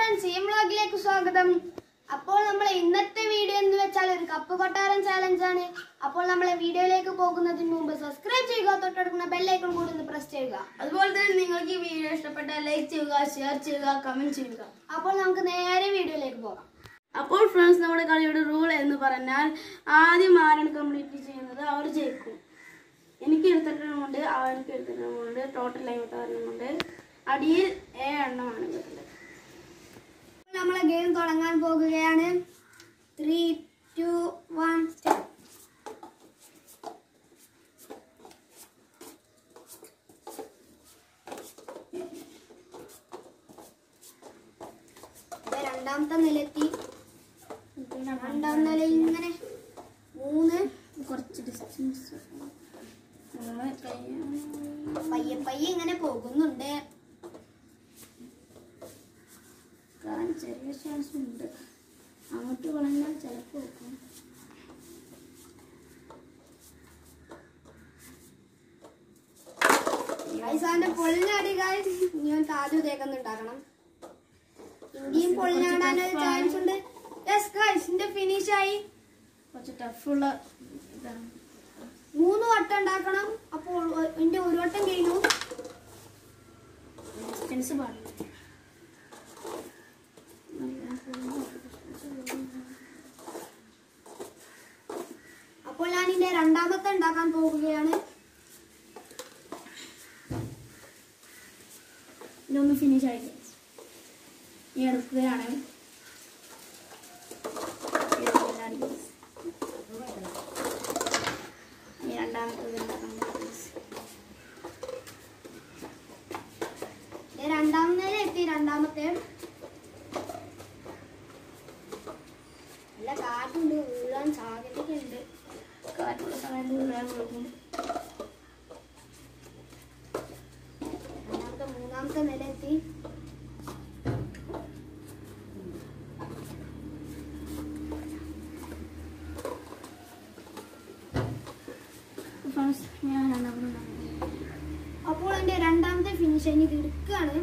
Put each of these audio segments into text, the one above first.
Friends ഈ വ്ളോഗിലേക്ക് സ്വാഗതം അപ്പോൾ നമ്മൾ ഇന്നത്തെ വീഡിയോ എന്ന് വെച്ചാൽ ഒരു കപ്പ് കൊട്ടാരം ചാലഞ്ച് ആണ് അപ്പോൾ നമ്മളെ വീഡിയോയിലേക്ക് പോകുന്നതിന് മുമ്പ് സബ്സ്ക്രൈബ് ചെയ്യുക തൊട്ടടുക്കുന്ന ബെല്ലൈക്കൺ കൂടി ഒന്ന് പ്രസ് ചെയ്യുക അതുപോലെ തന്നെ നിങ്ങൾക്ക് ഈ വീഡിയോ ഇഷ്ടപ്പെട്ടാൽ ലൈക്ക് ചെയ്യുക ഷെയർ ചെയ്യുക കമന്റ് ചെയ്യുക അപ്പോൾ നമുക്ക് നേരെ വീഡിയോയിലേക്ക് പോകാം അപ്പോൾ ഫ്രണ്ട്സ് നമ്മുടെ കളിയുടെ റൂൾ എന്ന് പറഞ്ഞാൽ ആദ്യം ആരാണ് കംപ്ലീറ്റ് ചെയ്യുന്നത് അവർ ജയിക്കും എനിക്ക് എടുത്തിട്ടുണ്ട് അവനക്ക് എടുത്തിട്ടുണ്ട് ടോട്ടൽ അമ്പത്താറിനുണ്ട് അടിയിൽ ഏഴ് എണ്ണമാണ് വരുന്നത് അപ്പോൾ നമ്മളെ ഗെയിം തുടങ്ങാൻ പോകുകയാണ് ത്രീ ടു വൺ സ്റ്റാർട്ട് രണ്ടാമത്തെ നിലെത്തി രണ്ടാം നില ഇങ്ങനെ മൂന്ന് കുറച്ച് ഡിസ്റ്റൻസ് മൂന്ന് കൈ പയ്യെ പയ്യെ ഇങ്ങനെ പോകുന്നുണ്ട് കാരണം ചെറിയ ചാൻസ് ഉണ്ട് അങ്ങോട്ട് വളഞ്ഞാൽ ചിലപ്പോൾ വെക്കും ഗൈസാന്റെ പൊളിഞ്ഞാടി ഗൈസ് ഞാൻ ആദ്യം തേക്കുന്നുണ്ടാക്കണം ഇന്ത്യയും പൊളിഞ്ഞാടാനൊരു ചാൻസ് ഉണ്ട് യെസ് ഗൈസ് എന്റെ ഫിനിഷ് ആയി കുറച്ച് ടഫുള്ള ഇതാണ് മൂന്ന് വട്ടം ഉണ്ടാക്കണം അപ്പോൾ ഒ- എന്റെ ഒരു വട്ടം കഴിഞ്ഞു ഡിസ്റ്റൻസ് പാടില്ല അപ്പോൾ ഞാൻ എന്റെ രണ്ടാമത്തെ ഉണ്ടാക്കാൻ പോകുകയാണ് ഇതൊന്ന് ഫിനിഷ് ആയിട്ട് ഈ എടുക്കുകയാണ് ഈ രണ്ടാമത്തത് ഉണ്ടാക്കാൻ പോകുന്നു. എന്റെ രണ്ടാമത്തെ എത്തി രണ്ടാമത്തെ നല്ല കാറ്റുണ്ട് വീഴാൻ സാധ്യതയുണ്ട് കാറ്റുള്ള സമയത്ത് വീഴാൻ കൊടുക്കും രണ്ടാമത്തെ മൂന്നാമത്തെ നില എത്തി ഫ്രണ്ട്സ് ഞാൻ രണ്ടാമത് ഉണ്ടാക്കുന്നത് അപ്പോൾ എന്റെ രണ്ടാമത്തെ ഫിനിഷ് എനിക്ക് എടുക്കുകയാണ്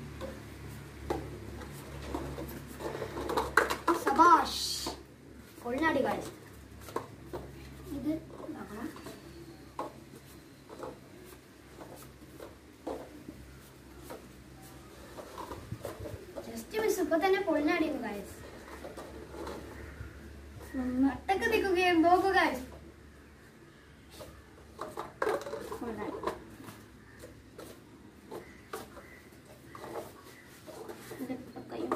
സബാഷ് കൊള്ളനാടി കാഴ്ച ഇത് ഇതാക്കണം ജസ്റ്റ് മിസ് ഇപ്പൊ തന്നെ പൊളിഞ്ഞാടിയുന്നു കാഴ്ച ഒന്ന് ഒട്ടക്ക് നിൽക്കുകയും നോക്കുക കാഴ്ച കൊള്ളാം ഇത് കയ്യും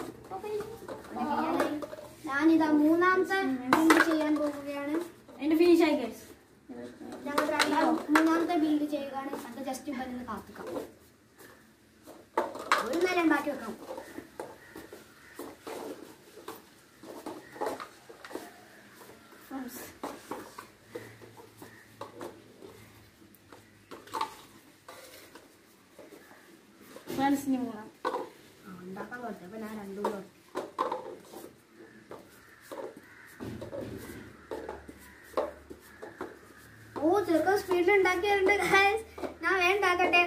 ഞാനിതാ മൂന്നാമത്തെ ബിൽഡ് ചെയ്യാൻ പോവുകയാണ് എൻ്റെ ഫിനിഷ് ആയി ഗൈസ് ഞങ്ങൾ രണ്ടാം മൂന്നാമത്തെ ബിൽഡ് ചെയ്യുകയാണ് അത് ജസ്റ്റ് ഇപ്പൊ നിന്ന് കാത്തുക്കാം ഒരു നില ഉണ്ടാക്കി വെക്കാം ഫ്രണ്ട്സ് ഫ്രണ്ട്സിന് മൂന്നാം ആ, ഉണ്ടാക്കാൻ കൊടുത്തു അപ്പൊ ഞാൻ രണ്ടും കൂടെ കൊടുത്തു. ഓ ചെറുക്കൻ സ്പീഡിൽ ഉണ്ടാക്കിയിട്ടുണ്ട് guys. ഞാൻ വേഗം ഉണ്ടാക്കട്ടെ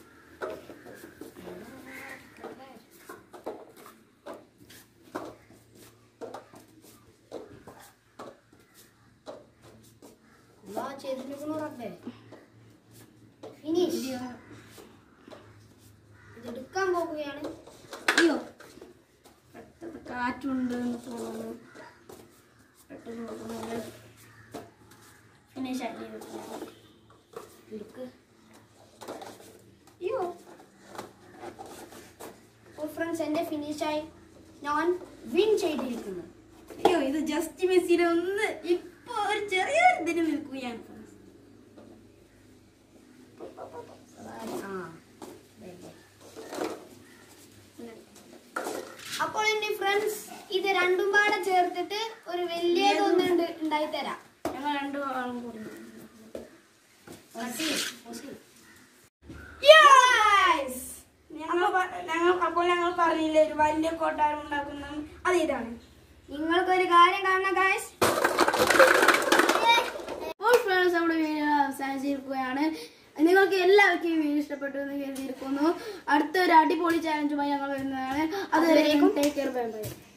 ഫിനിഷ് ഇതെടുക്കാൻ പോകുകയാണ് അയ്യോ പെട്ടെന്ന് കാറ്റുണ്ട് എന്ന് തോന്നുന്നു പെട്ടെന്ന് നോക്കുന്നുണ്ട് ഫിനിഷ് ആക്കി എടുക്ക് അയ്യോ ഓ ഫ്രണ്ട്സ് എന്റെ ഫിനിഷായി ഞാൻ വിൻ ചെയ്തിരിക്കുന്നു അയ്യോ ഇത് ജസ്റ്റ് മെസ്സിനെ ഒന്ന് ഇപ്പൊ ഒരു ചെറിയൊരു ഇതിന് നിൽക്കുകയാണ് friends. ആ അപ്പോൾ എന്റെ ഫ്രണ്ട്സ് ഇത് രണ്ടും പാടെ ചേർത്തിട്ട് ഒരു വലിയതൊന്ന് ഉണ്ട് ഉണ്ടായി തരാം ഞങ്ങൾ രണ്ടു ആളും കൂടി ഞങ്ങൾ പ- ഞങ്ങൾ അപ്പോൾ ഞങ്ങൾ പറഞ്ഞില്ലേ ഒരു വലിയ കൊട്ടാരം ഉണ്ടാക്കുന്ന അത് ഇതാണ് നിങ്ങൾക്കൊരു കാര്യം കാണണം ഗായ്സ് അപ്പോൾ ഫ്രണ്ട്സ് നമ്മുടെ വീഡിയോ അവസാനിച്ചിരിക്കുകയാണ് നിങ്ങൾക്ക് എല്ലാവർക്കും ഈ വീഡിയോ ഇഷ്ടപ്പെട്ടു എന്ന് കരുതിയിരിക്കുന്നു അടുത്തൊരു അടിപൊളി ചാലഞ്ചുമായി ഞങ്ങൾ വരുന്നതാണ് അതുവരെയും ടേക്ക് കെയർ ബൈ ബൈ